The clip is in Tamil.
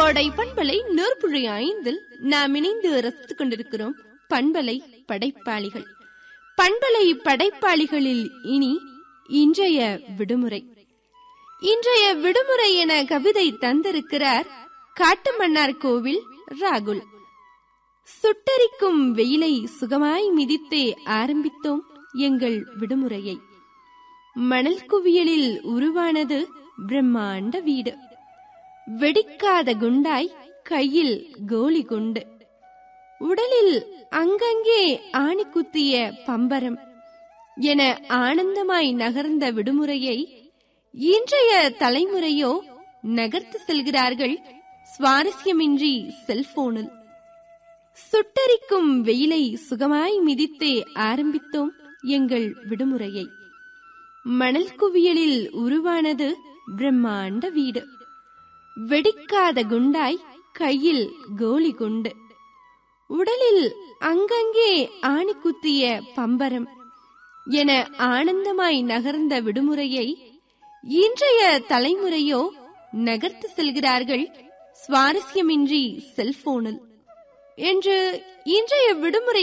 கோடை பண்பலை நூற்புழி ஐந்தில் நாம் இணைந்து ரசித்துக் கொண்டிருக்கிறோம் பண்பலை படைப்பாளிகள் பண்பலை படைப்பாளிகளில் இனி இன்றைய விடுமுறை இன்றைய விடுமுறை என கவிதை தந்திருக்கிறார் காட்டுமன்னார் கோவில் ராகுல் சுட்டரிக்கும் வெயிலை சுகமாய் மிதித்தே ஆரம்பித்தோம் எங்கள் விடுமுறையை மணல் குவியலில் உருவானது பிரம்மாண்ட வீடு வெடிக்காத குண்டாய் கையில் கோலி குண்டு உடலில் அங்கங்கே ஆணி குத்திய பம்பரம் என ஆனந்தமாய் நகர்ந்த விடுமுறையை இன்றைய தலைமுறையோ நகர்த்து செல்கிறார்கள் சுவாரஸ்யமின்றி செல்போனில் சுட்டரிக்கும் வெயிலை சுகமாய் மிதித்தே ஆரம்பித்தோம் எங்கள் விடுமுறையை மணல் குவியலில் உருவானது பிரம்மாண்ட வீடு வெடிக்காத குண்டாய் கையில் கோலி குண்டு உடலில் அங்கங்கே ஆணி குத்திய பம்பரம் என ஆனந்தமாய் நகர்ந்த விடுமுறையை இன்றைய தலைமுறையோ நகர்த்து செல்கிறார்கள் சுவாரஸ்யமின்றி செல்போனில் என்று இன்றைய விடுமுறை